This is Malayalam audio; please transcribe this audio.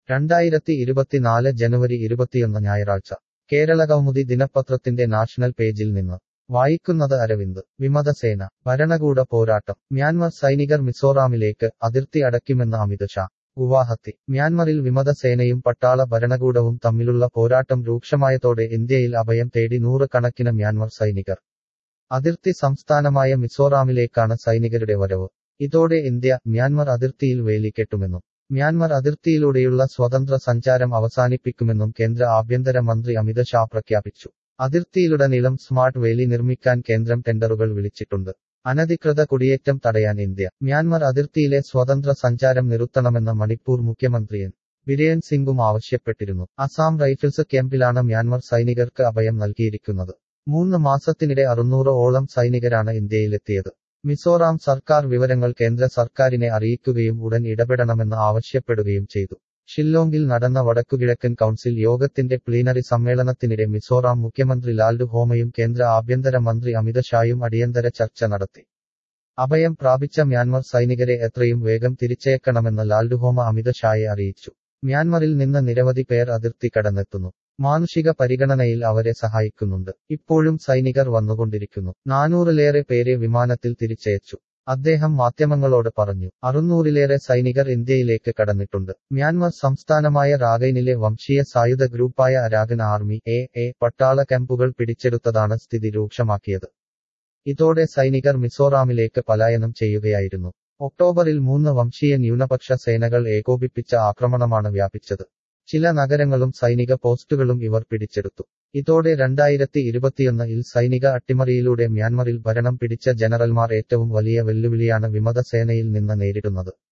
രണ്ടായിരത്തി ഇരുപത്തിനാല് ജനുവരി ഇരുപത്തിയൊന്ന് ഞായറാഴ്ച കേരള കൗമുദി ദിനപത്രത്തിന്റെ നാഷണൽ പേജിൽ നിന്ന് വായിക്കുന്നത് അരവിന്ദ് വിമതസേന ഭരണകൂട പോരാട്ടം മ്യാൻമർ സൈനികർ മിസോറാമിലേക്ക് അതിർത്തി അടയ്ക്കുമെന്ന് അമിത് ഷാ ഗുവാഹത്തി മ്യാൻമറിൽ വിമതസേനയും പട്ടാള ഭരണകൂടവും തമ്മിലുള്ള പോരാട്ടം രൂക്ഷമായതോടെ ഇന്ത്യയിൽ അഭയം തേടി നൂറുകണക്കിന് മ്യാൻമർ സൈനികർ അതിർത്തി സംസ്ഥാനമായ മിസോറാമിലേക്കാണ് സൈനികരുടെ വരവ് ഇതോടെ ഇന്ത്യ മ്യാൻമർ അതിർത്തിയിൽ വേലി കെട്ടുമെന്നും മ്യാൻമർ അതിർത്തിയിലൂടെയുള്ള സ്വതന്ത്ര സഞ്ചാരം അവസാനിപ്പിക്കുമെന്നും കേന്ദ്ര ആഭ്യന്തര മന്ത്രി അമിത് ഷാ പ്രഖ്യാപിച്ചു അതിർത്തിയിലുടനീളം സ്മാർട്ട് വേലി നിർമ്മിക്കാൻ കേന്ദ്രം ടെൻഡറുകൾ വിളിച്ചിട്ടുണ്ട് അനധികൃത കുടിയേറ്റം തടയാൻ ഇന്ത്യ മ്യാൻമർ അതിർത്തിയിലെ സ്വതന്ത്ര സഞ്ചാരം നിർത്തണമെന്ന് മണിപ്പൂർ മുഖ്യമന്ത്രി എൻ ബിരേൻ സിംഗും ആവശ്യപ്പെട്ടിരുന്നു അസാം റൈഫിൾസ് ക്യാമ്പിലാണ് മ്യാൻമർ സൈനികർക്ക് അഭയം നൽകിയിരിക്കുന്നത് മൂന്ന് മാസത്തിനിടെ അറുന്നൂറ് ഓളം സൈനികരാണ് ഇന്ത്യയിലെത്തിയത് മിസോറാം സർക്കാർ വിവരങ്ങൾ കേന്ദ്ര സർക്കാരിനെ അറിയിക്കുകയും ഉടൻ ഇടപെടണമെന്ന് ആവശ്യപ്പെടുകയും ചെയ്തു ഷില്ലോങ്ങിൽ നടന്ന വടക്കുകിഴക്കൻ കൗൺസിൽ യോഗത്തിന്റെ പ്ലീനറി സമ്മേളനത്തിനിടെ മിസോറാം മുഖ്യമന്ത്രി ലാൽഡു ഹോമയും കേന്ദ്ര ആഭ്യന്തര മന്ത്രി അമിത് ഷായും അടിയന്തര ചർച്ച നടത്തി അഭയം പ്രാപിച്ച മ്യാൻമർ സൈനികരെ എത്രയും വേഗം തിരിച്ചയക്കണമെന്ന് ലാൽഡു ഹോമ അമിത് ഷായെ അറിയിച്ചു മ്യാൻമറിൽ നിന്ന് നിരവധി പേർ അതിർത്തി കടന്നെത്തുന്നു മാനുഷിക പരിഗണനയിൽ അവരെ സഹായിക്കുന്നുണ്ട് ഇപ്പോഴും സൈനികർ വന്നുകൊണ്ടിരിക്കുന്നു നാനൂറിലേറെ പേരെ വിമാനത്തിൽ തിരിച്ചയച്ചു അദ്ദേഹം മാധ്യമങ്ങളോട് പറഞ്ഞു അറുന്നൂറിലേറെ സൈനികർ ഇന്ത്യയിലേക്ക് കടന്നിട്ടുണ്ട് മ്യാൻമർ സംസ്ഥാനമായ റാഗൈനിലെ വംശീയ സായുധ ഗ്രൂപ്പായ അരാഗൻ ആർമി എ എ പട്ടാള ക്യാമ്പുകൾ പിടിച്ചെടുത്തതാണ് സ്ഥിതി രൂക്ഷമാക്കിയത് ഇതോടെ സൈനികർ മിസോറാമിലേക്ക് പലായനം ചെയ്യുകയായിരുന്നു ഒക്ടോബറിൽ മൂന്ന് വംശീയ ന്യൂനപക്ഷ സേനകൾ ഏകോപിപ്പിച്ച ആക്രമണമാണ് വ്യാപിച്ചത് ചില നഗരങ്ങളും സൈനിക പോസ്റ്റുകളും ഇവർ പിടിച്ചെടുത്തു ഇതോടെ രണ്ടായിരത്തി ഇരുപത്തിയൊന്നിൽ സൈനിക അട്ടിമറിയിലൂടെ മ്യാൻമറിൽ ഭരണം പിടിച്ച ജനറൽമാർ ഏറ്റവും വലിയ വെല്ലുവിളിയാണ് വിമതസേനയിൽ നിന്ന് നേരിടുന്നത്